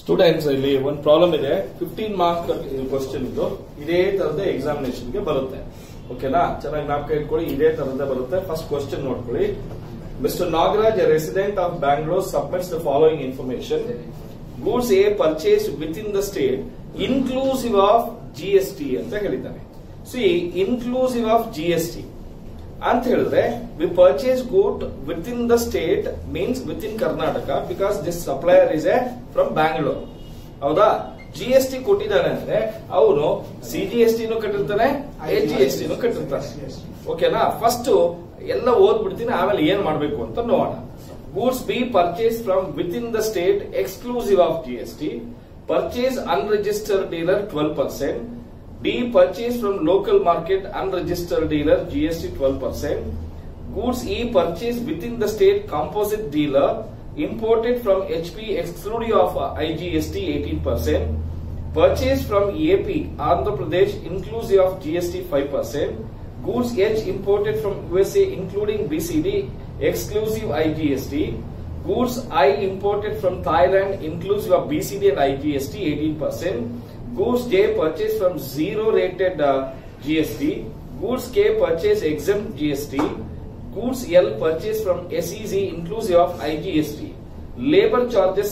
Students ಇಲ್ಲಿ ಒಂದು problem ಇದೆ ಫಿಫ್ಟೀನ್ ಮಾರ್ಕ್ ಕ್ವಶನ್ ಇದು ಇದೇ ತರದ ಎಕ್ಸಾಮಿನೇಷನ್ ಗೆ ಬರುತ್ತೆ ಓಕೆನಾ ಚೆನ್ನಾಗಿ ಜ್ಞಾಪಕ ಇಟ್ಕೊಳ್ಳಿ ಇದೇ ತರದ ಬರುತ್ತೆ ಫಸ್ಟ್ ಕ್ವಶನ್ ನೋಡ್ಕೊಳ್ಳಿ mister Nagaraj resident of Bangalore submits the following information goods a purchase with in the state inclusive of G S T ಅಂತ ಹೇಳಿದ್ದಾನೆ see inclusive of G S T ಅಂತ ಹೇಳಿದ್ರೆ we purchase good with in the state means within Karnataka because this supplier is a from Bangalore ಹೌದಾ G S T ಕೊಟ್ಟಿದ್ದಾನೆ ಅಂದ್ರೆ ಅವನು C G S ಟಿನೂ ಕಟ್ಟಿರ್ತಾನೆ ಎ ಜಿ ಎಸ್ ಟಿನೂ ಕಟ್ಟಿರ್ತಾನೆ ಓಕೆನಾ ಫಸ್ಟ್ ಎಲ್ಲ ಓದ್ಬಿಡ್ತೀನಿ ಆಮೇಲೆ ಏನ್ ಮಾಡ್ಬೇಕು ಅಂತ ನೋಡೋಣ goods B purchase from with in the state exclusive of G S T purchase unregistered dealer twelve percent D purchase from local market unregistered dealer GST 12%. Goods E purchase within the state composite dealer imported from HP excluding of IGST 18%. Purchase from AP Andhra Pradesh inclusive of GST 5%. Goods H imported from USA including BCD exclusive IGST. Goods I imported from Thailand inclusive of BCD and IGST 18%. Goods J purchased from zero rated uh, GST. Goods K purchase exempt GST. Goods L purchased from SEZ inclusive of IGST. Labor charges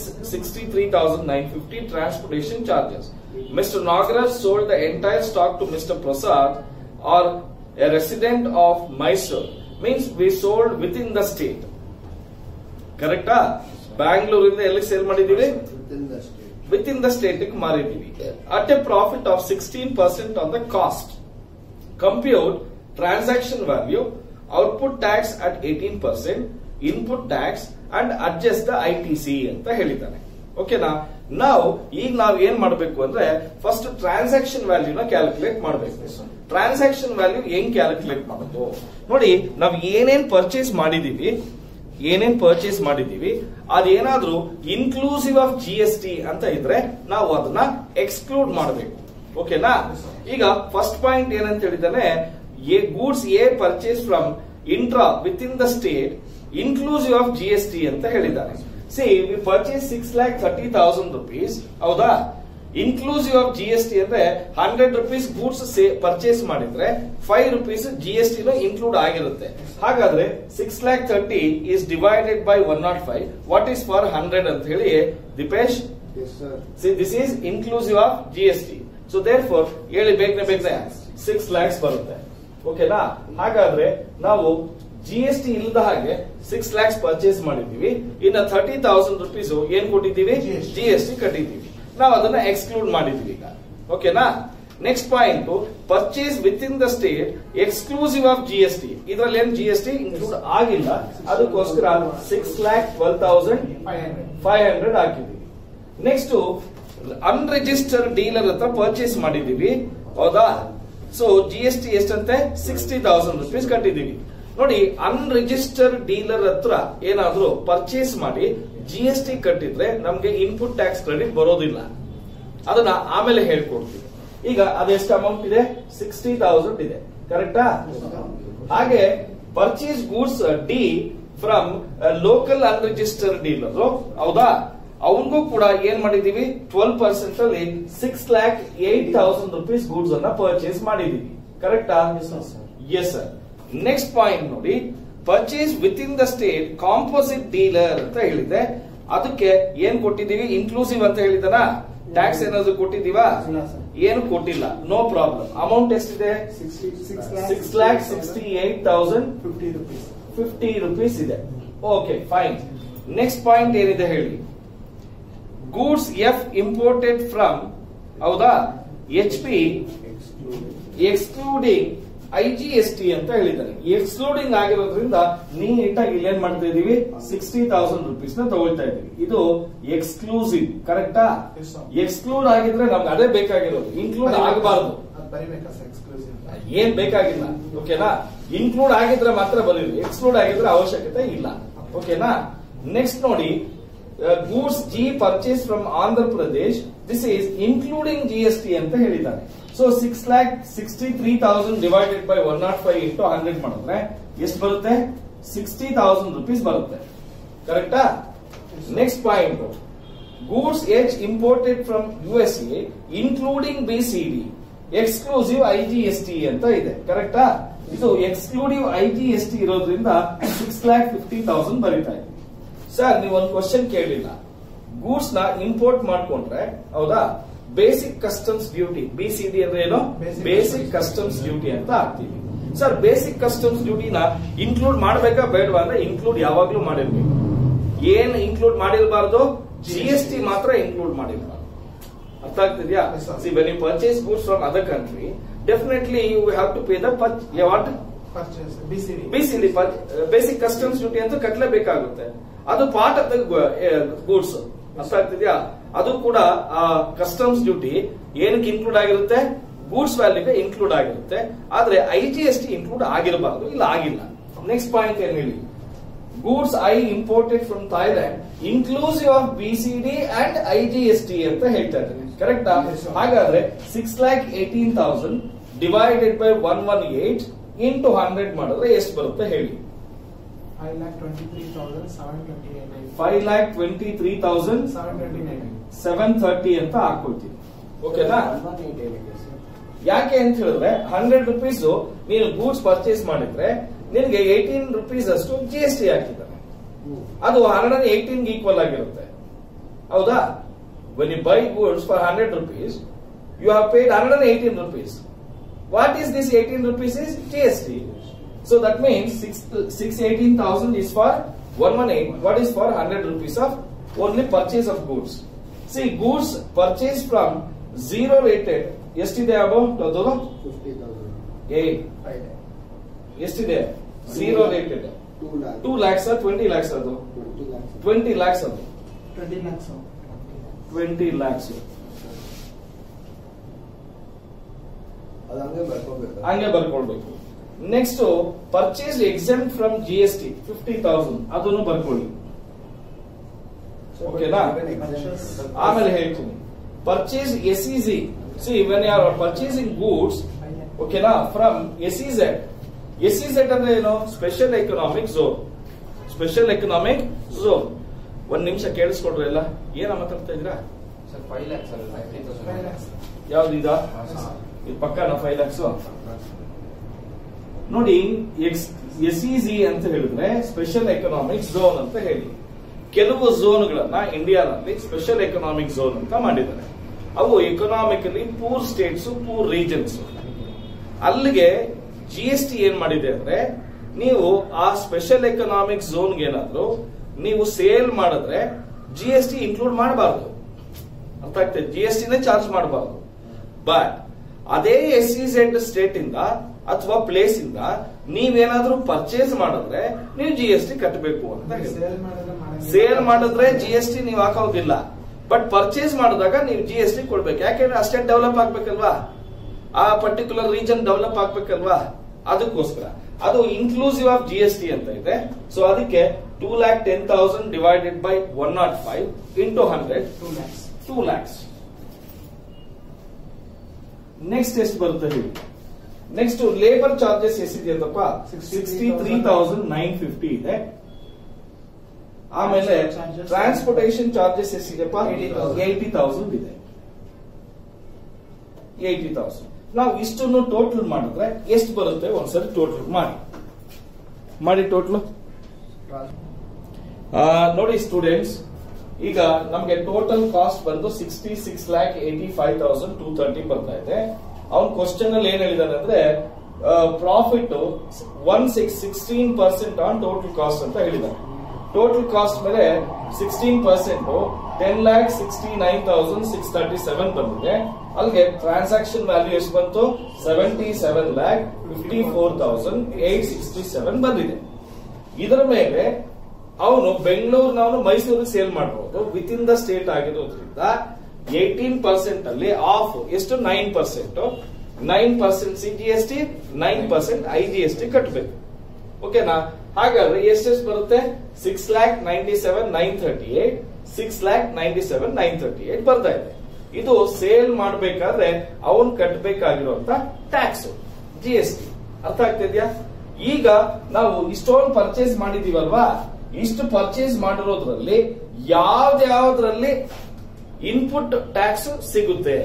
63,950. Transportation charges. Mr. Nagaraj sold the entire stock to Mr. Prasad or a resident of Mysore. Means we sold within the state. ಕರೆಕ್ಟಾ ಬ್ಯಾಂಗ್ಳೂರಿಂದ ಎಲ್ಲಿ sale ಮಾಡಿದೀವಿ within the state. With in the state ಮಾರಿದ್ದೀವಿ at a profit of sixteen percent on the cost compute transaction value output tax at eighteen percent input tax and adjust the I T C ಅಂತ ಹೇಳಿದ್ದಾನೆ ಓಕೆನಾ ನಾವು ಈಗ ನಾವ್ ಏನ್ ಮಾಡಬೇಕು ಅಂದ್ರೆ ಫಸ್ಟ್ ಟ್ರಾನ್ಸಾಕ್ಷನ್ ವ್ಯಾಲ್ಯೂನ ಕ್ಯಾಲ್ಕುಲೇಟ್ ಮಾಡಬೇಕು ಟ್ರಾನ್ಸಾಕ್ಷನ್ ವ್ಯಾಲ್ಯೂ ಹೆಂಗ್ ಕ್ಯಾಲ್ಕುಲೇಟ್ ಮಾಡೋದು ನೋಡಿ ನಾವ್ ಏನೇನ್ ಪರ್ಚೇಸ್ ಮಾಡಿದೀವಿ ಏನೇನ್ ಪರ್ಚೇಸ್ ಮಾಡಿದೀವಿ ಅದೇನಾದ್ರೂ inclusive of G S T ಅಂತ ಇದ್ರೆ ನಾವು ಅದನ್ನ ಎಕ್ಸ್ಕ್ಲೂಡ್ ಮಾಡಬೇಕು ಓಕೆನಾ ಈಗ ಫಸ್ಟ್ ಪಾಯಿಂಟ್ ಏನಂತ ಹೇಳಿದಾನೆ a goods a purchase from intra with in the state inclusive of G S T ಅಂತ ಹೇಳಿದ್ದಾರೆ see we purchase six lakh thirty thousand rupees ಹೌದಾ inclusive of G S T ಅಂದ್ರೆ ಹಂಡ್ರೆಡ್ ರುಪೀಸ್ ಗೂಡ್ಸ್ ಪರ್ಚೇಸ್ ಮಾಡಿದ್ರೆ five rupees G S T include ಆಗಿರುತ್ತೆ ಹಾಗಾದ್ರೆ six lakh thirty is divided by one nought five what is for hundred ಅಂತ ಹೇಳಿ Dipesh Yes, sir. See this is inclusive of G S T so therefore ಹೇಳಿ ಬೇಗನೆ ಬೇಗನೆ six lakhs ಬರುತ್ತೆ ಓಕೆನಾ ಹಾಗಾದ್ರೆ ನಾವು ಜಿ ಎಸ್ ಟಿ ಇಲ್ಲದ ಹಾಗೆ ಸಿಕ್ಸ್ ಲ್ಯಾಕ್ಸ್ ಪರ್ಚೇಸ್ ಮಾಡಿದೀವಿ ಇನ್ನ ಥರ್ಟಿ ತೌಸಂಡ್ ರುಪೀಸ್ ಏನ್ ಕೊಟ್ಟಿದ್ದೀವಿ GST. ಜಿ ಎಸ್ ಟಿ ಕಟ್ಟಿದ್ದೀವಿ ನಾವು ಅದನ್ನ ಎಕ್ಸ್ಕ್ಲೂಡ್ ಮಾಡಿದೀವಿ ಈಗ ಓಕೆನಾ next point purchase with in the state exclusive of G S T ಇದರಲ್ಲಿ ಏನ್ ಜಿ ಎಸ್ ಟಿ ಇನ್ಕ್ಲೂಡ್ ಆಗಿಲ್ಲ ಅದಕ್ಕೋಸ್ಕರ six lakh twelve thousand five hundred ಹಾಕಿದೀವಿ ನೆಕ್ಸ್ಟ್ ಅನ್ರಿಜಿಸ್ಟರ್ಡ್ ಡೀಲರ್ ಹತ್ರ ಪರ್ಚೇಸ್ ಮಾಡಿದೀವಿ ಹೌದಾ ಸೊ ಜಿ ಎಸ್ ಟಿ ಎಷ್ಟಂತೆ ಸಿಕ್ಸ್ಟಿ ತೌಸಂಡ್ ರುಪೀಸ್ ಕಟ್ಟಿದೀವಿ ನೋಡಿ ಅನ್ರಿಜಿಸ್ಟರ್ಡ್ ಡೀಲರ್ ಹತ್ರ ಏನಾದ್ರೂ ಪರ್ಚೇಸ್ ಮಾಡಿ ಜಿ ಎಸ್ ಟಿ ಕಟ್ಟಿದ್ರೆ ನಮ್ಗೆ ಇನ್ಪುಟ್ ಟ್ಯಾಕ್ಸ್ ಕ್ರೆಡಿಟ್ ಬರೋದಿಲ್ಲ ಅದನ್ನ ಆಮೇಲೆ ಹೇಳ್ಕೊಡ್ತೀವಿ ಈಗ ಅದೆಷ್ಟು ಅಮೌಂಟ್ ಇದೆ ಸಿಕ್ಸ್ಟಿ ತೌಸಂಡ್ ಇದೆ ಕರೆಕ್ಟಾ ಹಾಗೆ purchase goods D from local unregistered dealer ಹೌದಾ ಅವನಿಗೂ ಕೂಡ ಏನ್ ಮಾಡಿದೀವಿ ಟ್ವೆಲ್ ಪರ್ಸೆಂಟ್ ಅಲ್ಲಿ six lakh eight thousand rupees goods ಅನ್ನ ಪರ್ಚೇಸ್ ಮಾಡಿದೀವಿ ಕರೆಕ್ಟಾ ಎಸ್ ಸರ್ ನೆಕ್ಸ್ಟ್ ಪಾಯಿಂಟ್ ನೋಡಿ purchase with in the state composite dealer ಅಂತ ಹೇಳಿದೆ ಅದಕ್ಕೆ ಏನ್ ಕೊಟ್ಟಿದೀವಿ ಇನ್ಕ್ಲೂಸಿವ್ ಅಂತ ಹೇಳಿದನ ಟ್ಯಾಕ್ಸ್ ಏನಾದ್ರು ಕೊಟ್ಟಿದೀವಾ ಇಲ್ಲ, sir. ಏನು ಕೊಟ್ಟಿಲ್ಲ ನೋ ಪ್ರಾಬ್ಲಮ್ ಅಮೌಂಟ್ ಎಷ್ಟಿದೆ six lakh sixty eight thousand Fifty rupees. Fifty rupees ಇದೆ ಓಕೆ ಫೈನ್ ನೆಕ್ಸ್ಟ್ ಪಾಯಿಂಟ್ ಏನಿದೆ ಹೇಳಿ ಗೂಡ್ಸ್ ಎಫ್ ಇಂಪೋರ್ಟೆಡ್ ಫ್ರಮ್ ಹೌದಾ H P Excluded. Excluding I G S T ಅಂತ ಹೇಳಿದ್ದಾರೆ ಎಕ್ಸ್ಕ್ಲೂಡಿಂಗ್ ಆಗಿರೋದ್ರಿಂದ ನೀಟಾಗಿ ಇಲ್ಲಿ ಏನ್ ಮಾಡ್ತಾ ಇದೀವಿ ಸಿಕ್ಸ್ಟಿ ತೌಸಂಡ್ ರುಪೀಸ್ ನ ತಗೊಳ್ತಾ ಇದೀವಿ ಇದು ಎಕ್ಸ್ಕ್ಲೂಸಿವ್ ಕರೆಕ್ಟಾ Yes, sir. ಎಕ್ಸ್ಕ್ಲೂಡ್ ಆಗಿದ್ರೆ ನಮ್ಗೆ ಅದೇ ಬೇಕಾಗಿರೋದು ಇನ್ಕ್ಲೂಡ್ ಆಗಬಾರ್ದು ಅದ್ ಬರಿಬೇಕಾ ಸರ್ ಎಕ್ಸ್ಕ್ಲೂಸಿವ್ ಏನ್ ಬೇಕಾಗಿಲ್ಲ ಓಕೆನಾ ಇನ್ಕ್ಲೂಡ್ ಆಗಿದ್ರೆ ಮಾತ್ರ ಬರೀರಿ ಎಕ್ಸ್ಕ್ಲೂಡ್ ಆಗಿದ್ರೆ ಅವಶ್ಯಕತೆ ಇಲ್ಲ ಓಕೆನಾ ನೆಕ್ಸ್ಟ್ ನೋಡಿ goods G purchase from Andhra Pradesh this is including G S T ಅಂತ ಹೇಳಿದ್ದಾರೆ so six lakh sixty three thousand divided by one nought five into hundred ಮಾಡಿದ್ರೆ ಎಷ್ಟು ಬರುತ್ತೆ ಸಿಕ್ಸ್ಟಿ ತೌಸಂಡ್ ರುಪೀಸ್ ಬರುತ್ತೆ ಕರೆಕ್ಟಾ next point goods H imported from U S A including B C D exclusive I G S T ಅಂತ ಇದೆ ಕರೆಕ್ಟಾ ಇದು exclusive I G S T ಇರೋದ್ರಿಂದ ಸಿಕ್ಸ್ ಲ್ಯಾಕ್ ಫಿಫ್ಟಿ ತೌಸಂಡ್ ಬರೀತಾ ಇದೆ ಸರ್ ನೀವು ಒಂದು ಕ್ವಶನ್ ಕೇಳಿಲ್ಲ ಗೂಡ್ಸ್ ನ ಇಂಪೋರ್ಟ್ ಮಾಡ್ಕೊಂಡ್ರೆ ಹೌದಾ basic customs duty B C D ಅಂದ್ರೆ ಏನು Basic basic Customs customs duty ಅಂತ ಹಾಕ್ತೀವಿ ಸರ್ ಬೇಸಿಕ್ ಕಸ್ಟಮ್ಸ್ ಡ್ಯೂಟಿನ ಇನ್ಕ್ಲೂಡ್ ಮಾಡಬೇಕಾ ಬೇಡವಾ ಅಂದ್ರೆ ಇನ್ಕ್ಲೂಡ್ ಯಾವಾಗ್ಲೂ ಮಾಡಿರ್ಬೇಕು ಏನ್ ಇನ್ಕ್ಲೂಡ್ ಮಾಡಿರಬಾರ್ದು ಜಿ ಎಸ್ ಟಿ ಮಾತ್ರ ಇನ್ಕ್ಲೂಡ್ ಮಾಡಿರಬಾರ್ದು ಅರ್ಥ ಆಗ್ತಿದ್ಯಾ Yes, sir. See when you purchase goods from other country definitely you have to pay the what Purchase, BCD. ಬಿಸಿಲಿ ಬೇಸಿಕ್ ಕಸ್ಟಮ್ಸ್ ಡ್ಯೂಟಿ ಅಂತ ಕಟ್ಟಲೇಬೇಕಾಗುತ್ತೆ ಅದು ಪಾರ್ಟ್ ಆಫ್ ದ ಗೂಡ್ಸ್ ಅರ್ಥ ಆಗ್ತಿದ್ಯಾ ಅದು ಕೂಡ ಕಸ್ಟಮ್ಸ್ ಡ್ಯೂಟಿ ಏನಕ್ಕೆ ಇನ್ಕ್ಲೂಡ್ ಆಗಿರುತ್ತೆ ಗೂಡ್ಸ್ ವ್ಯಾಲ್ಯೂಗೆ ಇನ್ಕ್ಲೂಡ್ ಆಗಿರುತ್ತೆ ಆದ್ರೆ I G S T include ಆಗಿರಬಾರ್ದು ಇಲ್ಲ ಆಗಿಲ್ಲ ನೆಕ್ಸ್ಟ್ ಪಾಯಿಂಟ್ ಏನ್ ಹೇಳಿ goods I imported from Thailand inclusive of B C D and I G S T ಅಂತ ಹೇಳ್ತಾ ಇದ್ದಾರೆ ಕರೆಕ್ಟಾ Yes, sir. ಹಾಗಾದ್ರೆ six lakh eighteen thousand divided by one one eight into hundred ಮಾಡಿದ್ರೆ ಎಷ್ಟು ಬರುತ್ತೆ ಹೇಳಿ Five lakh twenty-three thousand seven twenty-eight. Five lakh twenty three thousand Seven twenty-nine. Seven thirty ಅಂತ ಹಾಕೊಳ್ತೀವಿ ಓಕೆನಾ ಯಾಕೆ ಅಂತ ಹೇಳಿದ್ರೆ ಹಂಡ್ರೆಡ್ ರುಪೀಸ್ ನೀನು ಗೂಡ್ಸ್ ಪರ್ಚೇಸ್ ಮಾಡಿದ್ರೆ ನಿನ್ಗೆ ಏಯ್ಟೀನ್ ರುಪೀಸ್ ಅಷ್ಟು ಜಿ ಎಸ್ ಟಿ ಹಾಕಿದ್ದಾರೆ ಅದು ಹಂಡ್ರೆಡ್ ಏಯ್ಟೀನ್ ಈಕ್ವಲ್ ಆಗಿರುತ್ತೆ ಹೌದಾ when you buy goods for hundred rupees you have paid hundred eighteen rupees what is this eighteen rupees is G S T so that means six six eighteen thousand is for one one eight what is for hundred rupees of only purchase of goods see goods purchase from zero rated ಎಷ್ಟಿದೆ about ಅದು a Five lakh. ಎಷ್ಟಿದೆ zero rated two lakhs twenty lakhs ಅದು twenty lakhs ಅದು Twenty lakhs. sir. Twenty lakhs ಹಂಗೆ ಬರ್ಕೊಳ್ಬೇಕು next purchase exempt from G S T fifty thousand ಅದನ್ನು ಬರ್ಕೊಳ್ಳಿ ಓಕೆನಾ Purchase. ಆಮೇಲೆ ಹೇಳ್ತೀನಿ purchase S E C C when are purchasing goods Five lakh. ಓಕೆನಾ from S E Z S E Z ಅಂದ್ರೆ ಏನು special economic zone special economic zone ಒಂದ್ ನಿಮಿಷ ಕೇಳಿಸ್ಕೊಡ್ರಿ ಎಲ್ಲ ಏನ ಮಾತಾಡ್ತಾ ಇದ್ದೀರಾ ಸರ್ ಫೈವ್ ಲ್ಯಾಕ್ಸ್ ಅಲ್ಲ ಫೈವ್ Five lakhs. ಯಾವ್ದಿದ ಇದು ಪಕ್ಕನ ಫೈವ್ ಲ್ಯಾಕ್ಸ್ ನೋಡಿ ಎಸ್ ಇ ಸಿ ಅಂತ ಹೇಳಿದ್ರೆ ಸ್ಪೆಷಲ್ ಎಕನಾಮಿಕ್ ಝೋನ್ ಅಂತ ಹೇಳಿ ಕೆಲವು ಝೋನ್ಗಳನ್ನ ಇಂಡಿಯಾದಲ್ಲಿ ಸ್ಪೆಷಲ್ ಎಕನಾಮಿಕ್ ಝೋನ್ ಅಂತ ಮಾಡಿದ್ದಾರೆ ಅವು economically poor states poor regions ಅಲ್ಲಿಗೆ ಜಿ ಎಸ್ ಟಿ ಏನ್ ಮಾಡಿದೆ ಅಂದ್ರೆ ನೀವು ಆ ಸ್ಪೆಷಲ್ ಎಕನಾಮಿಕ್ ಝೋನ್ಗೆ ಏನಾದ್ರು ನೀವು ಸೇಲ್ ಮಾಡಿದ್ರೆ ಜಿ ಎಸ್ ಟಿ ಇನ್ಕ್ಲೂಡ್ ಮಾಡಬಾರ್ದು ಅರ್ಥ ಆಗ್ತದೆ ಜಿ ಎಸ್ ಟಿನೇ ಚಾರ್ಜ್ ಮಾಡಬಾರ್ದು ಬಟ್ ಅದೇ ಎಸ್ ಸಿ ಝೆಡ್ ಸ್ಟೇಟ್ ಇಂದ ಅಥವಾ ಪ್ಲೇಸ್ ಇಂದ ನೀವೇನಾದ್ರೂ ಪರ್ಚೇಸ್ ಮಾಡಿದ್ರೆ ನೀವು ಜಿ ಎಸ್ ಟಿ ಕಟ್ಟಬೇಕು ಅಂತ ಹೇಳಿ Sale ಮಾಡಿದ್ರೆ ಮಾಡಂಗಿಲ್ಲ. ಸೇಲ್ ಮಾಡಿದ್ರೆ ಜಿ ಎಸ್ ಟಿ ನೀವು ಹಾಕೋದಿಲ್ಲ ಬಟ್ ಪರ್ಚೇಸ್ ಮಾಡಿದಾಗ ನೀವು ಜಿ ಎಸ್ ಟಿ ಕೊಡ್ಬೇಕು ಯಾಕೆಂದ್ರೆ ಅಷ್ಟೇ ಡೆವಲಪ್ ಆಗ್ಬೇಕಲ್ವಾ ಆ ಪರ್ಟಿಕ್ಯುಲರ್ ರೀಜನ್ ಡೆವಲಪ್ ಆಗ್ಬೇಕಲ್ವಾ ಅದಕ್ಕೋಸ್ಕರ ಅದು inclusive of G S T ಅಂತ ಇದೆ ಸೊ ಅದಕ್ಕೆ two lakh ten thousand divided by one nought five into hundred Two lakhs. Two lakhs next ಎಷ್ಟು ಬರುತ್ತೆ ಹೇಳಿ ನೆಕ್ಸ್ಟ್ ಲೇಬರ್ ಚಾರ್ಜಸ್ ಎಷ್ಟಿದೆ ಅಂತಪ್ಪ sixty three thousand nine fifty ಇದೆ ಆಮೇಲೆ Charges. ಟ್ರಾನ್ಸ್ಪೋರ್ಟೇಷನ್ ಚಾರ್ಜಸ್ ಎಷ್ಟಿದೆಪ್ಪ 80,000. ಏಯ್ಟಿ ತೌಸಂಡ್ ಇದೆ ಏಯ್ಟಿ ತೌಸಂಡ್ ನಾವು ಇಷ್ಟನ್ನು ಟೋಟಲ್ ಮಾಡಿದ್ರೆ ಎಷ್ಟು ಬರುತ್ತೆ ಒಂದ್ಸರಿ ಟೋಟಲ್ ಮಾಡಿ ಮಾಡಿ ಟೋಟಲ್ ನೋಡಿ ಸ್ಟೂಡೆಂಟ್ಸ್ ಈಗ ನಮ್ಗೆ ಟೋಟಲ್ ಕಾಸ್ಟ್ ಬಂದು sixty six lakh eighty five thousand two thirty ಬರ್ತಾ ಇದೆ ಅವ್ನ್ ಕ್ವಶನ್ ಅಲ್ಲಿ ಏನ್ ಹೇಳಿದಾನೆ ಅಂದ್ರೆ profit one six sixteen percent on total cost ಅಂತ ಹೇಳಿದಾನೆ ಟೋಟಲ್ ಕಾಸ್ಟ್ ಮೇಲೆ sixteen percent ten lakh sixty nine thousand six thirty seven ಬಂದಿದೆ ಅಲ್ಲಿಗೆ ಟ್ರಾನ್ಸಾಕ್ಷನ್ ವ್ಯಾಲ್ಯೂ ಎಷ್ಟು ಬಂತು seventy seven lakh fifty four thousand eight sixty seven ಬಂದಿದೆ ಇದರ ಮೇಲೆ ಅವನು ಬೆಂಗಳೂರಿನವನು ಮೈಸೂರಿಗೆ ಸೇಲ್ ಮಾಡಬಹುದು ವಿತ್ ಇನ್ ದ ಸ್ಟೇಟ್ ಆಗಿರೋದ್ರಿಂದ ಏಯ್ಟೀನ್ ಪರ್ಸೆಂಟ್ ಅಲ್ಲಿ ಆಫ್ ಎಷ್ಟು nine percent nine percent C G S T nine percent I G S T ಕಟ್ಟಬೇಕು ಓಕೆನಾ ಹಾಗಾದ್ರೆ ಎಷ್ಟೆಷ್ಟು ಬರುತ್ತೆ six lakh ninety seven nine thirty eight six lakh ninety seven nine thirty eight ಬರ್ತಾ ಇದೆ ಇದು ಸೇಲ್ ಮಾಡಬೇಕಾದ್ರೆ ಅವನ್ ಕಟ್ಟಬೇಕಾಗಿರುವಂತ ಟ್ಯಾಕ್ಸ್ ಜಿ ಎಸ್ ಟಿ ಅರ್ಥ ಆಗ್ತಿದ್ಯಾ ಈಗ ನಾವು ಇಷ್ಟೊಂದು ಪರ್ಚೇಸ್ ಮಾಡಿದೀವಲ್ವಾ ಇಷ್ಟು ಪರ್ಚೇಸ್ ಮಾಡಿರೋದ್ರಲ್ಲಿ ಯಾವ್ದ್ಯಾವ್ದ್ರಲ್ಲಿ ಇನ್ಪುಟ್ ಟ್ಯಾಕ್ಸ್ ಸಿಗುತ್ತೆ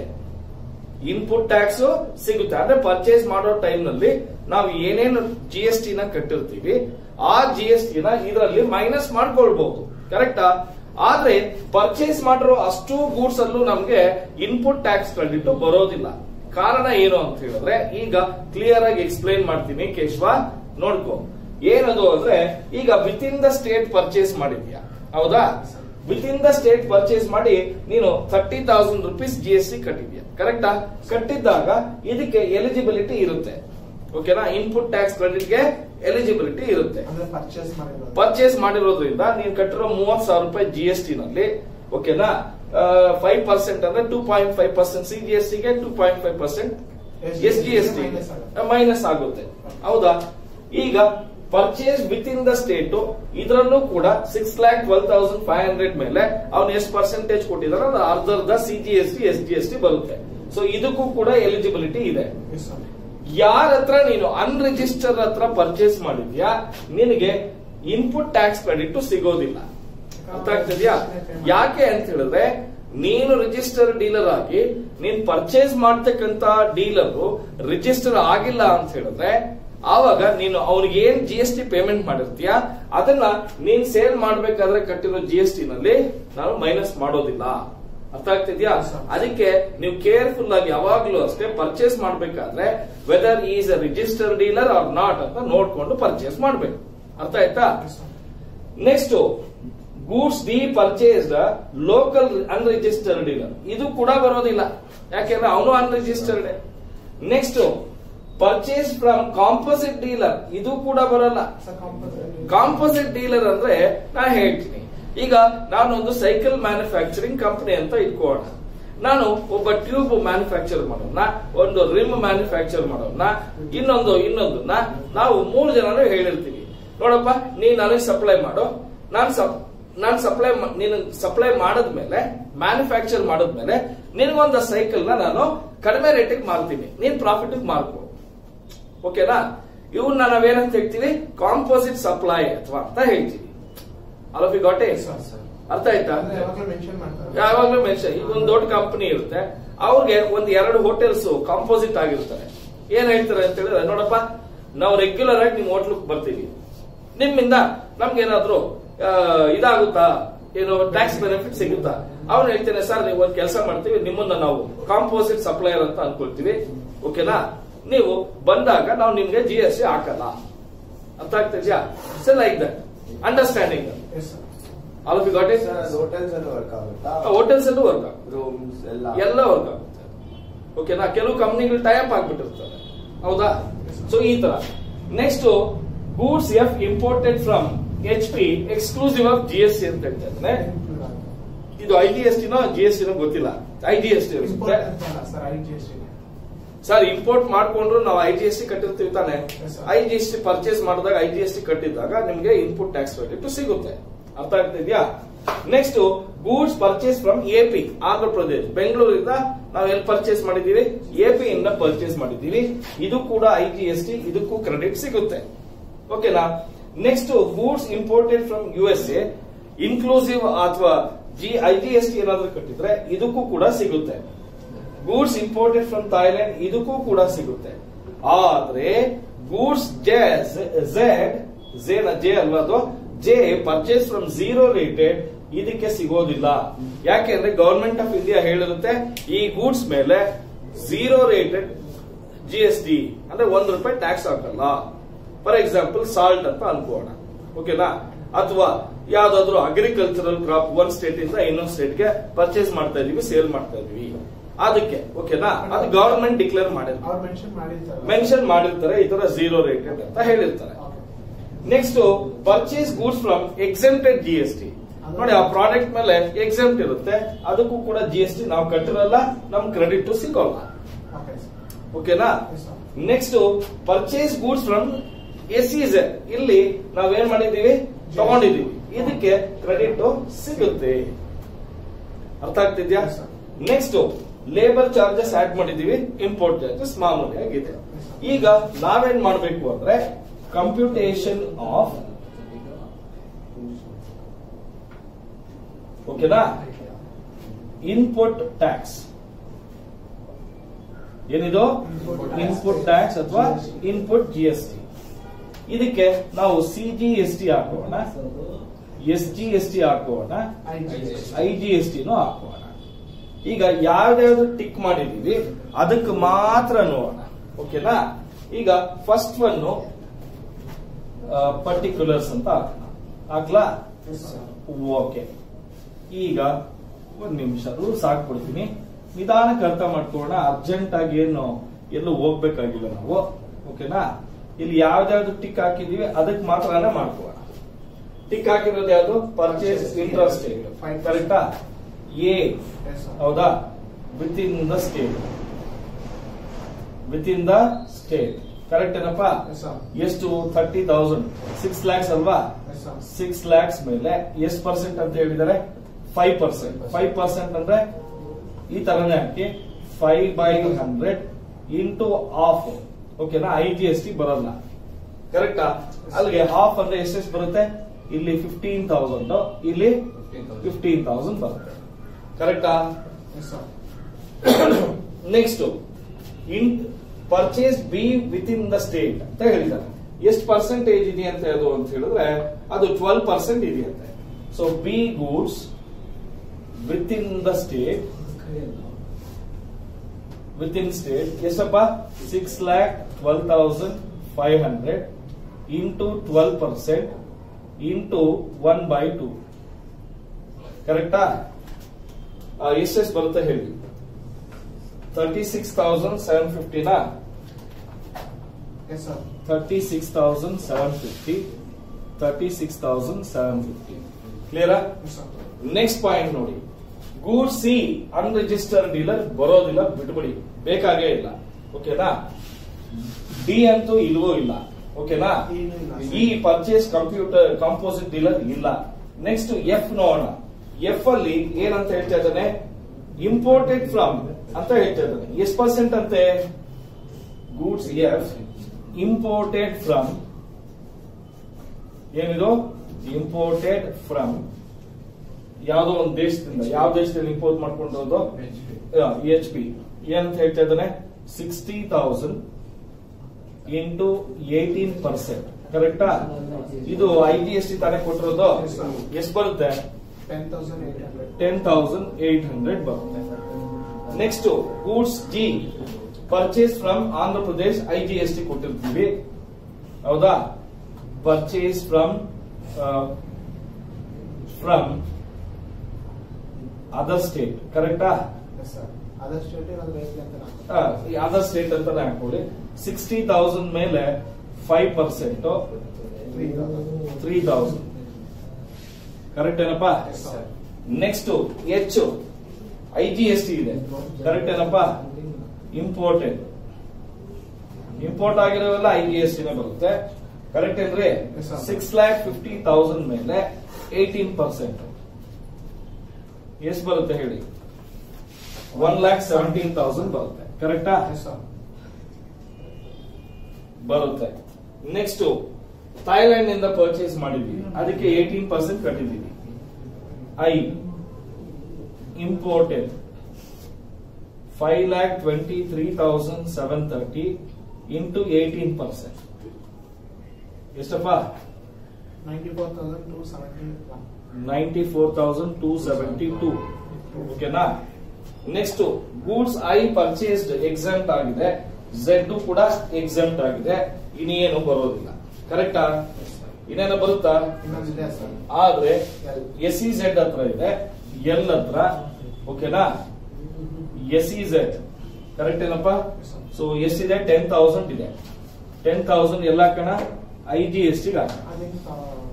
ಇನ್ಪುಟ್ ಟ್ಯಾಕ್ಸ್ ಸಿಗುತ್ತೆ ಅಂದ್ರೆ ಪರ್ಚೇಸ್ ಮಾಡೋ ಟೈಮ್ ನಲ್ಲಿ ನಾವು ಏನೇನು ಜಿ ಎಸ್ ಟಿ ನ ಕಟ್ಟಿರ್ತೀವಿ ಆ ಜಿ ಎಸ್ ಟಿ ನ ಇದರಲ್ಲಿ ಮೈನಸ್ ಮಾಡ್ಕೊಳ್ಬಹುದು ಕರೆಕ್ಟಾ ಆದ್ರೆ ಪರ್ಚೇಸ್ ಮಾಡಿರೋ ಅಷ್ಟು ಗೂಡ್ಸ್ ಅಲ್ಲೂ ನಮ್ಗೆ ಇನ್ಪುಟ್ ಟ್ಯಾಕ್ಸ್ ಕ್ರೆಡಿಟ್ ಬರೋದಿಲ್ಲ ಕಾರಣ ಏನು ಅಂತ ಹೇಳಿದ್ರೆ ಈಗ ಕ್ಲಿಯರ್ ಆಗಿ ಎಕ್ಸ್ಪ್ಲೈನ್ ಮಾಡ್ತೀನಿ ಕೇಶವ ನೋಡ್ಕೋ ಏನದು ಅಂದ್ರೆ ಈಗ with in the state purchase ಮಾಡಿದ್ಯಾ ಹೌದಾ with in the state purchase ಮಾಡಿ ನೀನು thirty thousand rupees G S T ಕಟ್ಟಿದ್ಯಾ ಕರೆಕ್ಟಾ ಕಟ್ಟಿದ್ದಾಗ ಇದಕ್ಕೆ ಎಲಿಜಿಬಿಲಿಟಿ ಇರುತ್ತೆ ಓಕೆನಾ ಇನ್ಪುಟ್ ಟ್ಯಾಕ್ಸ್ ಕ್ರೆಡಿಟ್ಗೆ ಎಲಿಜಿಬಿಲಿಟಿ ಇರುತ್ತೆ ಅಂದ್ರೆ ಪರ್ಚೇಸ್ ಮಾಡಿರೋದು ಪರ್ಚೇಸ್ ಮಾಡಿರೋದ್ರಿಂದ ನೀನ್ ಕಟ್ಟಿರೋ ಮೂವತ್ ಸಾವಿರ ರೂಪಾಯಿ ಜಿ ಎಸ್ ಟಿ ನಲ್ಲಿ ಓಕೆನಾ ಫೈವ್ ಪರ್ಸೆಂಟ್ ಅಂದ್ರೆ two point five percent C G S ಟಿಗೆ two point five percent S G S T Minus ಆಗುತ್ತೆ. ಮೈನಸ್ ಆಗುತ್ತೆ ಹೌದಾ ಈಗ purchase with in the state ಇದರಲ್ಲೂ ಕೂಡ six lakh twelve thousand five hundred ಮೇಲೆ ಅವ್ನು ಎಷ್ಟು ಪರ್ಸೆಂಟೇಜ್ ಕೊಟ್ಟಿದಾರೆ ಅದು ಅರ್ಧರ್ಧ C G S T S G S T ಬರುತ್ತೆ ಸೊ ಇದಕ್ಕೂ ಕೂಡ ಎಲಿಜಿಬಿಲಿಟಿ ಇದೆ Yes, sir. ಯಾರ ಹತ್ರ ನೀನು ಅನ್ರಿಜಿಸ್ಟರ್ ಹತ್ರ ಪರ್ಚೇಸ್ ಮಾಡಿದ್ಯಾ ನಿನಗೆ ಇನ್ಪುಟ್ ಟ್ಯಾಕ್ಸ್ ಕ್ರೆಡಿಟ್ ಸಿಗೋದಿಲ್ಲ ಅರ್ಥ ಆಗ್ತಿದ್ಯಾ ಯಾಕೆ ಅಂತ ಹೇಳಿದ್ರೆ ನೀನು ರಿಜಿಸ್ಟರ್ ಡೀಲರ್ ಆಗಿ ನೀನ್ ಪರ್ಚೇಸ್ ಮಾಡ್ತಕ್ಕಂತ ಡೀಲರ್ ರಿಜಿಸ್ಟರ್ ಆಗಿಲ್ಲ ಅಂತ ಹೇಳಿದ್ರೆ ಆವಾಗ ನೀನು ಅವ್ನಿಗೆ ಏನ್ ಜಿ ಎಸ್ ಟಿ ಪೇಮೆಂಟ್ ಮಾಡಿರ್ತೀಯ ಅದನ್ನ ನೀನ್ ಸೇಲ್ ಮಾಡ್ಬೇಕಾದ್ರೆ ಕಟ್ಟಿರೋ ಜಿ ಎಸ್ ಟಿ ನಲ್ಲಿ ನಾನು ಮೈನಸ್ ಮಾಡೋದಿಲ್ಲ ಅರ್ಥ ಆಗ್ತಿದ್ಯಾ ಅದಕ್ಕೆ ನೀವು ಕೇರ್ಫುಲ್ ಆಗಿ ಯಾವಾಗ್ಲೂ ಅಷ್ಟೇ ಪರ್ಚೇಸ್ ಮಾಡ್ಬೇಕಾದ್ರೆ whether is a register dealer or not ಅಂತ ನೋಡ್ಕೊಂಡು ಪರ್ಚೇಸ್ ಮಾಡ್ಬೇಕು ಅರ್ಥ ಆಯ್ತಾ Yes, sir. Next goods B purchased local unregistered dealer ಇದು ಕೂಡ ಬರೋದಿಲ್ಲ ಯಾಕೆಂದ್ರೆ ಅವನು unregistered next purchase from composite dealer ಇದು ಕೂಡ ಬರಲ್ಲ Sir, compulsory. ಕಾಂಪೋಸಿಟ್ ಡೀಲರ್ ಅಂದ್ರೆ ನಾ ಹೇಳ್ತೀನಿ ಈಗ ನಾನೊಂದು ಸೈಕಲ್ ಮ್ಯಾನುಫ್ಯಾಕ್ಚರಿಂಗ್ ಕಂಪನಿ ಅಂತ ಇಟ್ಕೋಣ ನಾನು ಒಬ್ಬ ಟ್ಯೂಬ್ ಮ್ಯಾನುಫ್ಯಾಕ್ಚರ್ ಮಾಡೋಣ ಒಂದು ರಿಮ್ ಮ್ಯಾನುಫ್ಯಾಕ್ಚರ್ ಮಾಡೋಣ ಇನ್ನೊಂದು ಇನ್ನೊಂದನ್ನ ನಾವು ಮೂರು ಜನನು ಹೇಳಿರ್ತೀವಿ ನೋಡಪ್ಪ ನೀನ್ ನನಗೆ ಸಪ್ಲೈ ಮಾಡು ನಾನ್ ಸಪ್ ನಾನ್ ಸಪ್ಲೈ ನೀನು ಸಪ್ಲೈ ಮಾಡಿದ್ಮೇಲೆ ಮ್ಯಾನುಫ್ಯಾಕ್ಚರ್ ಮಾಡಿದ್ಮೇಲೆ ನಿನ್ಗೊಂದು ಸೈಕಲ್ ನ ನಾನು ಕಡಿಮೆ ರೇಟಿಗೆ ಮಾರ್ತೀನಿ ನೀನ್ ಪ್ರಾಫಿಟ್ ಮಾರ್ಕೊ ಓಕೆನಾ ಇವನ್ನ ನಾವೇನಂತ ಹೇಳ್ತೀವಿ ಕಾಂಪೋಸಿಟ್ ಸಪ್ಲೈ ಅಥವಾ ಅಂತ ಹೇಳ್ತೀವಿ ಅಲಫಿ ಗಾಟೆ Sir, sir. ಅರ್ಥ ಆಯ್ತಾ ಅಂದ್ರೆ ಯಾವಾಗ್ಲೂ ಮೆನ್ಷನ್ ಮಾಡ್ತಾರೆ ಯಾವಾಗ್ಲೂ ಮೆನ್ಷನ್ ಈಗ ಒಂದು ದೊಡ್ಡ ಕಂಪನಿ ಇರುತ್ತೆ ಅವ್ರಿಗೆ ಒಂದ್ ಎರಡು ಹೋಟೆಲ್ಸ್ ಕಾಂಪೋಸಿಟ್ ಆಗಿರ್ತಾರೆ ಏನ್ ಹೇಳ್ತಾರೆ ಅಂತ ಹೇಳಿದ್ರೆ ನೋಡಪ್ಪ ನಾವು ರೆಗ್ಯುಲರ್ ಆಗಿ ನಿಮ್ ಹೋಟ್ಲಿಗೆ ಬರ್ತೀವಿ ನಿಮ್ಮಿಂದ ನಮ್ಗೇನಾದ್ರೂ ಆ, ಇದಾಗುತ್ತಾ ಏನು ಟ್ಯಾಕ್ಸ್ ಬೆನಿಫಿಟ್ ಸಿಗುತ್ತಾ ಅವ್ನು ಹೇಳ್ತೇನೆ ಸರ್ ನೀವು ಒಂದ್ ಕೆಲಸ ಮಾಡ್ತೀವಿ ನಿಮ್ಮನ್ನ ನಾವು ಕಾಂಪೋಸಿಟ್ ಸಪ್ಲೈಯರ್ ಅಂತ ಅನ್ಕೊಳ್ತೀವಿ ಓಕೆನಾ ನೀವು ಬಂದಾಗ ನಾವು ನಿಮ್ಗೆ ಜಿ ಎಸ್ ಟಿ ಹಾಕಲ್ಲ ಅರ್ಥ ಆಗ್ತಿದ್ಯಾ so like that understanding Yes, sir. All of you got it hotels ಅಲ್ಲಿ ವರ್ಕ್ ಆಗುತ್ತಾ ಹೋಟೆಲ್ಸ್ ಅಲ್ಲೂ ವರ್ಕ್ ಆಗುತ್ತೆ ರೂಮ್ಸ್ ಎಲ್ಲ ಎಲ್ಲ ವರ್ಕ್ ಆಗುತ್ತೆ ಓಕೆನಾ ಕೆಲವು ಕಂಪ್ನಿಗಳು ಟೈಪ್ ಆಗ್ಬಿಟ್ಟಿರ್ತಾರೆ ಹೌದಾ ಸೊ ಈ ತರ next goods F imported from H P exclusive of G S T ಅಂತ ಹೇಳ್ತಾ ಇದ್ದಾರೆ Include ಆಗುತ್ತೆ. ಇದು ಐ ಜಿ ಎಸ್ ಟಿನೋ ಜಿ ಎಸ್ ಟಿನೋ ಗೊತ್ತಿಲ್ಲ ಐ ಜಿ ಎಸ್ ಟಿ ಇರುತ್ತೆ Import ಅಂತಲ್ಲ, sir, IGST. ಸರ್ ಇಂಪೋರ್ಟ್ ಮಾಡ್ಕೊಂಡ್ರು ನಾವು ಐ ಜಿ ಎಸ್ ಟಿ ಕಟ್ಟಿರ್ತೀವಿ ತಾನೆ Yes, sir. I G S T purchase ಮಾಡಿದಾಗ ಐ ಜಿ ಎಸ್ ಟಿ ಕಟ್ಟಿದಾಗ ನಿಮ್ಗೆ ಇನ್ಪುಟ್ ಟ್ಯಾಕ್ಸ್ ಕ್ರೆಡಿಟ್ ಸಿಗುತ್ತೆ ಅರ್ಥ ಆಗ್ತಿದ್ಯಾ next goods purchase from A P Andhra Pradesh ಬೆಂಗಳೂರಿಂದ ನಾವು ಎಲ್ಲಿ ಪರ್ಚೇಸ್ ಮಾಡಿದೀವಿ ಎ ಪಿ ಇಂದ ಪರ್ಚೇಸ್ ಮಾಡಿದೀವಿ ಇದು ಕೂಡ ಐ ಜಿ ಎಸ್ ಟಿ ಇದಕ್ಕೂ ಕ್ರೆಡಿಟ್ ಸಿಗುತ್ತೆ ಓಕೆನಾ next goods imported from U S A inclusive ಅಥವಾ G I G S T ಏನಾದ್ರೂ ಕಟ್ಟಿದ್ರೆ ಇದಕ್ಕೂ ಕೂಡ ಸಿಗುತ್ತೆ ಗೂಡ್ಸ್ ಇಂಪೋರ್ಟೆಡ್ ಫ್ರಮ್ ಥೈಲ್ಯಾಂಡ್ ಇದಕ್ಕೂ ಕೂಡ ಸಿಗುತ್ತೆ ಆದ್ರೆ ಗೂಡ್ಸ್ ಜೆಡ್ ಝೇನ ಜೆ ಅಲ್ವಾ ಅದು J purchase from zero rated ಇದಕ್ಕೆ ಸಿಗೋದಿಲ್ಲ ಯಾಕೆಂದ್ರೆ ಗವರ್ಮೆಂಟ್ ಆಫ್ ಇಂಡಿಯಾ ಹೇಳಿರುತ್ತೆ ಈ ಗೂಡ್ಸ್ ಮೇಲೆ zero rated G S T ಅಂದ್ರೆ ಒಂದ್ ರೂಪಾಯಿ ಟ್ಯಾಕ್ಸ್ ಹಾಕಲ್ಲ ಫಾರ್ ಎಕ್ಸಾಂಪಲ್ ಸಾಲ್ಟ್ ಅಂತ ಅನ್ಕೋಣ ಓಕೆನಾ ಅಥವಾ ಯಾವ್ದಾದ್ರು ಅಗ್ರಿಕಲ್ಚರಲ್ ಕ್ರಾಪ್ ಒಂದ್ ಸ್ಟೇಟ್ ಇಂದ ಇನ್ನೊಂದ್ ಸ್ಟೇಟ್ ಗೆ ಪರ್ಚೇಸ್ ಮಾಡ್ತಾ ಇದೀವಿ ಸೇಲ್ ಮಾಡ್ತಾ ಇದೀವಿ ಅದಕ್ಕೆ ಓಕೆನಾ ಅದು ಗವರ್ಮೆಂಟ್ ಡಿಕ್ಲೇರ್ ಮಾಡಿರ್ತಾರೆ ಅವ್ರು ಮೆನ್ಷನ್ ಮಾಡಿರ್ತಾರೆ ಮೆನ್ಷನ್ ಮಾಡಿರ್ತಾರೆ ಈ ತರ ಝೀರೋ ರೇಟೆಡ್ ಅಂತ ಹೇಳಿರ್ತಾರೆ Okay. Next purchase goods from exempted G S T ನೋಡಿ ಆ ಪ್ರಾಡಕ್ಟ್ ಮೇಲೆ ಎಕ್ಸೆಂಪ್ಟ್ ಇರುತ್ತೆ ಅದಕ್ಕೂ ಕೂಡ ಜಿ ಎಸ್ ಟಿ ನಾವು ಕಟ್ಟಿರಲ್ಲ ನಮ್ ಕ್ರೆಡಿಟ್ ಸಿಗೋಲ್ಲ Okay, sir. ಓಕೆನಾ Yes, sir. Next purchase goods from S ಇಲ್ಲಿ ನಾವೇನ್ ಮಾಡಿದೀವಿ ತಗೊಂಡಿದೀವಿ ಇದಕ್ಕೆ ಕ್ರೆಡಿಟ್ ಸಿಗುತ್ತೆ ಅರ್ಥ ಆಗ್ತಿದ್ಯಾ Yes, sir. Next labour charges add ಮಾಡಿದೀವಿ ಇಂಪೋರ್ಟ್ ಚಾರ್ಜಸ್ ಮಾಮೂಲಿ ಆಗಿದೆ ಈಗ ನಾವೇನ್ ಮಾಡ್ಬೇಕು ಅಂದ್ರೆ ಕಂಪ್ಯೂಟೇಷನ್ ಆಫ್ ಓಕೆನಾ ಇನ್ಪುಟ್ ಟ್ಯಾಕ್ಸ್ ಏನಿದು Input tax. ಇನ್ಪುಟ್ ಟ್ಯಾಕ್ಸ್ ಅಥವಾ ಇನ್ಪುಟ್ ಜಿ ಎಸ್ ಟಿ ಇದಕ್ಕೆ ನಾವು ಸಿ ಜಿ ಎಸ್ ಟಿ ಹಾಕೋಣ ಎಸ್ ಜಿ ಎಸ್ ಟಿ ಹಾಕೋಣ ಐ ಜಿ ಎಸ್ ಟಿನೂ ಹಾಕೋಣ ಈಗ ಯಾವ್ದಾವ್ದು ಟಿಕ್ ಮಾಡಿದೀವಿ ಅದಕ್ಕೆ ಮಾತ್ರ ನೋಡೋಣ ಓಕೆನಾ ಈಗ ಫಸ್ಟ್ ಒನ್ ಪರ್ಟಿಕ್ಯುಲರ್ಸ್ ಅಂತ ಹಾಕೋಣ ಹಾಕ್ಲಾ ಓಕೆ ಈಗ ಒಂದ್ ನಿಮಿಷ ರೂಲ್ಸ್ ಹಾಕ್ಬಿಡ್ತೀನಿ ನಿಧಾನಕ್ಕೆ ಅರ್ಥ ಮಾಡ್ಕೊಳ್ಳೋಣ ಅರ್ಜೆಂಟ್ ಆಗಿ ಏನು ಎಲ್ಲೂ ಹೋಗ್ಬೇಕಾಗಿಲ್ಲ ನಾವು ಓಕೆನಾ ಇಲ್ಲಿ ಯಾವ್ದಾವ್ದು ಟಿಕ್ ಹಾಕಿದೀವಿ ಅದಕ್ಕೆ ಮಾತ್ರನೇ ಮಾಡ್ಕೊಳ್ಳೋಣ ಟಿಕ್ ಹಾಕಿರೋದು ಯಾವ್ದು ಪರ್ಚೇಸ್ ಇಂಟ್ರೆಸ್ಟ್ ಕರೆಕ್ಟಾ ಎ ಹೌದಾ with in the state with in the state correct ಏನಪ್ಪ ಎಷ್ಟು ಥರ್ಟಿ ತೌಸಂಡ್ ಸಿಕ್ಸ್ ಲ್ಯಾಕ್ಸ್ ಅಲ್ವಾ ಸಿಕ್ಸ್ ಲ್ಯಾಕ್ಸ್ ಮೇಲೆ ಎಷ್ಟು ಪರ್ಸೆಂಟ್ ಅಂತ ಹೇಳಿದ್ದಾರೆ ಫೈವ್ ಪರ್ಸೆಂಟ್ ಫೈವ್ ಪರ್ಸೆಂಟ್ ಅಂದ್ರೆ ಈ ತರನೇ ಹಾಕಿ five by hundred into half ಓಕೆನಾ ಐ ಜಿ ಎಸ್ ಟಿ ಬರಲ್ಲ ಕರೆಕ್ಟಾ ಅಲ್ಲಿಗೆ ಹಾಫ್ ಅಂದ್ರೆ ಎಷ್ಟೆಷ್ಟು ಬರುತ್ತೆ ಇಲ್ಲಿ ಫಿಫ್ಟೀನ್ ತೌಸಂಡ್ ಇಲ್ಲಿ ಫಿಫ್ಟೀನ್ ತೌಸಂಡ್ ಬರುತ್ತೆ ಕರೆಕ್ಟಾ next in purchase B with in the state ಅಂತ ಹೇಳಿದ್ದಾರೆ ಎಷ್ಟು ಪರ್ಸೆಂಟೇಜ್ ಇದೆ ಅಂತ ಅದು ಅಂತ ಹೇಳಿದ್ರೆ ಅದು ಟ್ವೆಲ್ ಪರ್ಸೆಂಟ್ ಇದೆಯಂತೆ so B goods with in the state with in state ಎಷ್ಟಪ್ಪ six lakh twelve thousand five hundred into twelve percent into one by two ಕರೆಕ್ಟಾ ಎಷ್ಟೆಷ್ಟು ಬರುತ್ತೆ ಹೇಳಿ ತರ್ಟಿ ಸಿಕ್ಸ್ ತೌಸಂಡ್ ಸೆವೆನ್ ಫಿಫ್ಟಿನಾ thirty six thousand seven fifty thirty six thousand seven fifty ಕ್ಲಿಯರಾ next point ನೋಡಿ good C ಅನ್ರಿಜಿಸ್ಟರ್ dealer ಬರೋದಿಲ್ಲ ಬಿಟ್ಬಿಡಿ ಬೇಕಾಗೇ ಇಲ್ಲ ಓಕೆನಾ ಡಿ ಅಂತೂ ಇಲ್ವೋ ಇಲ್ಲ ಓಕೆನಾ ಏನು ಇಲ್ಲ. ಈ ಪರ್ಚೇಸ್ ಕಂಪ್ಯೂಟರ್ ಕಂಪೋಸಿಟ್ ಡೀಲರ್ ಇಲ್ಲ ನೆಕ್ಸ್ಟ್ ಎಫ್ ನೋಡೋಣ ಎಫ್ ಅಲ್ಲಿ ಏನಂತ ಹೇಳ್ತಾ ಇದ್ದಾನೆ ಇಂಪೋರ್ಟೆಡ್ ಫ್ರಮ್ ಅಂತ ಹೇಳ್ತಾ ಇದ್ದಾನೆ ಎಷ್ಟು ಪರ್ಸೆಂಟ್ ಅಂತೆ ಗೂಡ್ಸ್ ಎಫ್ ಇಂಪೋರ್ಟೆಡ್ ಫ್ರಮ್ ಏನಿದು ಇಂಪೋರ್ಟೆಡ್ ಫ್ರಮ್ ಯಾವುದೋ ಒಂದು ದೇಶದಿಂದ ಯಾವ ದೇಶದಲ್ಲಿ ಇಂಪೋರ್ಟ್ ಮಾಡ್ಕೊಂಡಿರೋದು ಎಚ್ ಪಿ ಏನಂತ ಹೇಳ್ತಾ ಇದ್ದಾನೆ sixty thousand into eighteen percent ಕರೆಕ್ಟಾ ಇದು ಐ ಜಿ ಎಸ್ ಟಿ ತಾನೇ ಕೊಟ್ಟಿರೋದು Yes, sir. ಎಷ್ಟು ಬರುತ್ತೆ ten thousand eight hundred ten thousand eight hundred ಬರುತ್ತೆ next goods G purchase from Andhra Pradesh I G S T ಕೊಟ್ಟಿರ್ತೀವಿ ಹೌದಾ purchase from from other state ಕರೆಕ್ಟಾ ಅದರ್ ಸ್ಟೇಟ್ ಅದು ರೇಟ್ ಅಂತ ಅದರ್ ಸ್ಟೇಟ್ ಅಂತಾನೆ ಹಾಕೊಳ್ಳಿ ಸಿಕ್ಸ್ಟಿ ತೌಸಂಡ್ ಮೇಲೆ five percent three thousand three thousand correct ಏನಪ್ಪಾ next H I G S T ಇದೆ ಕರೆಕ್ಟ್ ಏನಪ್ಪಾ ಇಂಪೋರ್ಟೆಡ್ ಇಂಪೋರ್ಟ್ ಆಗಿರೋವೆಲ್ಲ ಐ ಜಿ ಎಸ್ ಟಿನೇ ಬರುತ್ತೆ ಕರೆಕ್ಟ್ ಏನ್ರಿ Yes, sir. Six lakh fifty thousand ಮೇಲೆ ಏಟೀನ್ ಪರ್ಸೆಂಟ್ ಎಷ್ಟು ಬರುತ್ತೆ ಹೇಳಿ ಒನ್ ಲ್ಯಾಕ್ ಸೆವೆಂಟೀನ್ ತೌಸಂಡ್ ಬರುತ್ತೆ ಕರೆಕ್ಟಾ ಬರುತ್ತೆ ನೆಕ್ಸ್ಟ್ ಥೈಲ್ಯಾಂಡ್ ನಿಂದ ಪರ್ಚೇಸ್ ಮಾಡಿದೀವಿ ಅದಕ್ಕೆ ಏಟೀನ್ ಪರ್ಸೆಂಟ್ ಕಟ್ಟಿದೀವಿ I imported five lakh twenty three thousand seven thirty into eighteen percent ಎಷ್ಟಪ್ಪ ninety four thousand two seventy one ninety four thousand two seventy two ಓಕೆನಾ next goods I purchased exempt ಆಗಿದೆ Z ಕೂಡ exempt ಆಗಿದೆ ಇನ್ನೇನು ಬರೋದಿಲ್ಲ ಕರೆಕ್ಟಾ ಇನ್ನೇನು ಬರುತ್ತಾ ಇನ್ನೊಂದಿದೆ ಸರ್ ಆದ್ರೆ ಎಸ್ ಇ ಝೆಡ್ ಹತ್ರ ಇದೆ ಎಲ್ ಹತ್ರ ಓಕೆನಾ ಎಸ್ ಇ ಝೆಡ್ ಕರೆಕ್ಟ್ ಏನಪ್ಪ ಸೊ ಎಸ್ ಇದೆ ಟೆನ್ ತೌಸಂಡ್ ಇದೆ ಟೆನ್ ತೌಸಂಡ್ ಎಲ್ಲ ಕಣ ಐ ಜಿ ಎಸ್ ಟಿಗೆ ಹಾಕೋಣ ಅದೇನು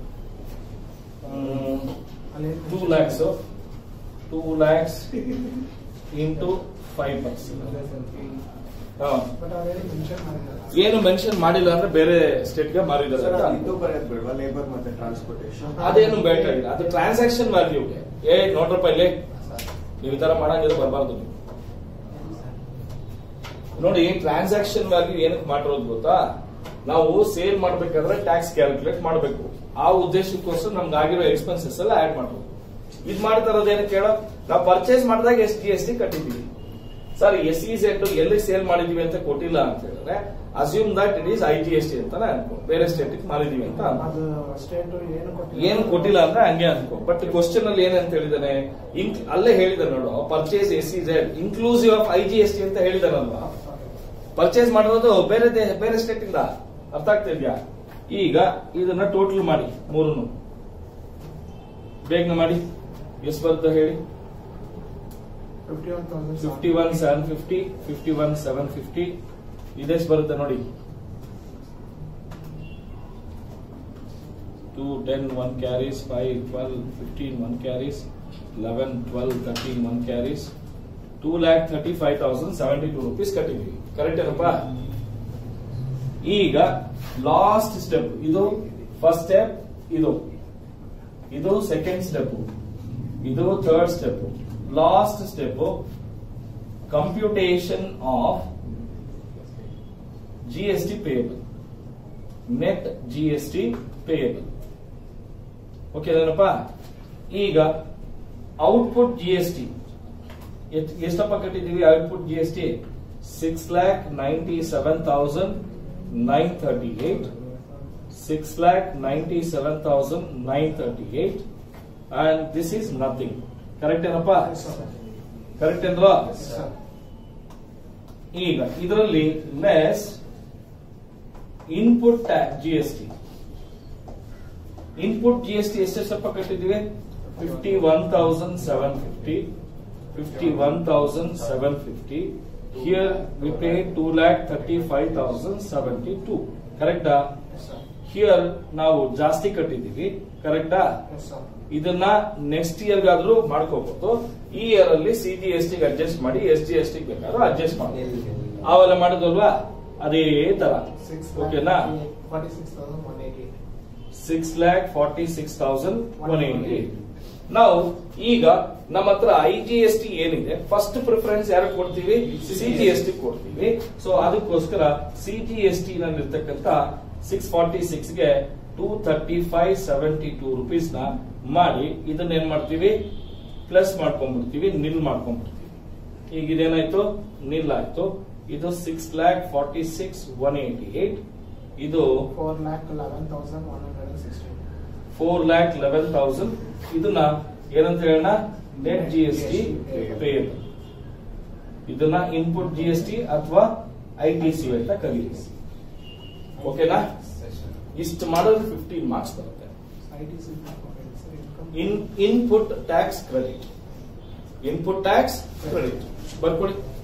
two lakhs two lakhs into five percent but ಅವರೇನು ಮೆನ್ಷನ್ ಮಾಡಿಲ್ಲ ಏನು ಮೆನ್ಷನ್ ಮಾಡಿಲ್ಲ ಅಂದ್ರೆ ಬೇರೆ ಸ್ಟೇಟ್ ಗೆ ಮಾರಿದ್ದಾರೆ ಸರ್ ಅಂತ ಅದು ಇದು ಅನ್ಕೋ. ಬರೆಯೋದು ಬೇಡವಾ ಲೇಬರ್ ಮತ್ತೆ ಟ್ರಾನ್ಸ್ಪೋರ್ಟೇಷನ್ ಅದೇನು ಬೇಕಾಗಿಲ್ಲ ಅದು ಟ್ರಾನ್ಸಾಕ್ಷನ್ ವ್ಯಾಲ್ಯೂಗೆ ಏ ನೋಡ್ರಪ್ಪ ಇಲ್ಲಿ ನೀವು ಈ ತರ ಮಾಡಂಗಿದ್ರೆ ಬರಬಾರ್ದು ನೀವು ನೋಡಿ ಟ್ರಾನ್ಸಾಕ್ಷನ್ ವ್ಯಾಲ್ಯೂ ಏನಕ್ಕೆ ಮಾಡಿರೋದು ಗೊತ್ತಾ ನಾವು ಸೇಲ್ ಮಾಡ್ಬೇಕಾದ್ರೆ ಟ್ಯಾಕ್ಸ್ ಕ್ಯಾಲ್ಕುಲೇಟ್ ಮಾಡಬೇಕು ಆ ಉದ್ದೇಶಕ್ಕೋಸ್ಕರ ನಮ್ಗೆ ಆಗಿರೋ ಎಕ್ಸ್ಪೆನ್ಸಸ್ ಎಲ್ಲ ಆಡ್ ಮಾಡಬೇಕು ಇದ್ ಮಾಡ್ತಾ ಇರೋದೇನು ಕೇಳೋ ನಾವು ಪರ್ಚೇಸ್ ಮಾಡಿದಾಗ ಎಸ್ ಜಿ ಎಸ್ ಟಿ ಕಟ್ಟಿದೀವಿ ಸರ್ ಎಸ್ ಇ ಸೆಟ್ ಎಲ್ಲಿ ಸೇಲ್ ಮಾಡಿದೀವಿ ಅಂತ ಕೊಟ್ಟಿಲ್ಲ ಅಂತ ಹೇಳಿದ್ರೆ assume that it is I G S T ಅಂತಾನೆ ಅನ್ಕೋ ಬೇರೆ ಸ್ಟೇಟ್ ಮಾಡಿದೀವಿ ಅಂತ ಅನ್ಕೋ ಅದು ಸ್ಟೇಟ್ ಏನು ಕೊಟ್ಟಿಲ್ಲ ಏನು ಕೊಟ್ಟಿಲ್ಲ ಅಂದ್ರೆ ಹಂಗೆ ಅನ್ಕೋ ಬಟ್ ಕ್ವಶನ್ ಅಲ್ಲಿ ಏನಂತ ಹೇಳಿದಾನೆ ಇಂಕ್ ಅಲ್ಲೇ ಹೇಳಿದ ನೋಡು purchase S C Z inclusive of I G S T ಅಂತ ಹೇಳಿದಾನಲ್ವಾ ಪರ್ಚೇಸ್ ಮಾಡಿರೋದು ಬೇರೆ ದೇ- ಬೇರೆ ಸ್ಟೇಟ್ ಇಂದ ಅರ್ಥ ಆಗ್ತಿದ್ಯಾ ಈಗ ಇದನ್ನ ಟೋಟಲ್ ಮಾಡಿ ಮೂರನ್ನು ಬೇಗನೆ ಮಾಡಿ ಎಷ್ಟು ಬರುತ್ತೆ ಹೇಳಿ fifty one thousand fifty one seven fifty fifty one seven fifty ಇದೆಷ್ಟು ಬರುತ್ತೆ ನೋಡಿ two ten one carries five twelve fifteen one carries eleven twelve thirteen one carries two lakh thirty five thousand seventy two rupees ಕಟ್ಟಿದ್ವಿ correct ಏನಪ್ಪ ಈಗ last step ಇದು first step ಇದು ಇದು second step ಇದು third step last step computation of G S T payable net G S T payable okay ಏನಪ್ಪ ಈಗ output G S T ಎಷ್ಟಪ್ಪ ಕಟ್ಟಿದ್ದೀವಿ output G S T six lakh ninety seven thousand nine thirty eight six lakh ninety seven thousand nine thirty eight and this is nothing correct ಏನಪ್ಪ correct ಏನ್ವಾ ಈಗ ಇದರಲ್ಲಿ less input tax G S T input G S T ಎಷ್ಟೆಷ್ಟಪ್ಪ ಕಟ್ಟಿದ್ದೀವಿ fifty one thousand seven fifty fifty one thousand seven fifty here we pay two lakh thirty five thousand seventy two ಕರೆಕ್ಟಾ here ನಾವು ಜಾಸ್ತಿ ಕಟ್ಟಿದ್ದೀವಿ ಕರೆಕ್ಟಾ ಇದನ್ನ ನೆಕ್ಸ್ಟ್ ಇಯರ್ ಗಾದ್ರೂ ಮಾಡ್ಕೋಬಹುದು ಈ year ಅಲ್ಲಿ ಸಿ ಜಿ ಎಸ್ ಟಿಗೆ ಅಡ್ಜಸ್ಟ್ ಮಾಡಿ ಎಸ್ ಜಿ ಎಸ್ ಟಿ ಬೇಕಾದ್ರೂ ಅಡ್ಜಸ್ಟ್ ಮಾಡಿ ಅವೆಲ್ಲ ಮಾಡಿದ್ವಲ್ವಾ ಅದೇ ತರ ಸಿಕ್ಸ್ ಓಕೆನಾ forty six thousand one eighty six lakh forty six thousand one eighty ನಾವು ಈಗ ನಮ್ಮ ಹತ್ರ ಐ ಜಿ ಎಸ್ ಟಿ ಏನಿದೆ ಫಸ್ಟ್ ಪ್ರಿಫರೆನ್ಸ್ ಯಾರು ಕೊಡ್ತೀವಿ ಸಿ ಜಿ ಎಸ್ ಟಿ ಕೊಡ್ತೀವಿ ಸೊ ಅದಕ್ಕೋಸ್ಕರ ಸಿ ಜಿ ಎಸ್ ಟಿ ನಲ್ಲಿರ್ತಕ್ಕಂಥ ಸಿಕ್ಸ್ ಫಾರ್ಟಿ ಸಿಕ್ಸ್ ಗೆ two thirty five seventy two rupees ನ ಮಾಡಿ ಇದನ್ನ ಏನ್ ಮಾಡ್ತೀವಿ ಪ್ಲಸ್ ಮಾಡ್ಕೊಂಡ್ಬಿಡ್ತೀವಿ ನಿಲ್ ಮಾಡ್ಕೊಂಡ್ಬಿಡ್ತೀವಿ ಈಗ ಇದೇನಾಯ್ತು ನಿಲ್ ಆಯ್ತು ಇದು six lakh forty six one eighty eight ಇದು four lakh eleven thousand one hundred and sixteen four lakh eleven thousand ಇದನ್ನ ಏನಂತ ಹೇಳೋಣ net G S T payable ಇದನ್ನ ಇನ್ಪುಟ್ ಜಿ ಎಸ್ ಟಿ ಅಥವಾ ಐ ಟಿ ಸಿ ಅಂತ ಕರೀತೀವಿ ಓಕೆನಾ ಇಷ್ಟು ಮಾಡಿದ್ರೆ ಫಿಫ್ಟೀನ್ ಮಾರ್ಕ್ಸ್ ಬರುತ್ತೆ I T C income in input tax credit input tax credit ಬರ್ಕೊಳ್ಳಿ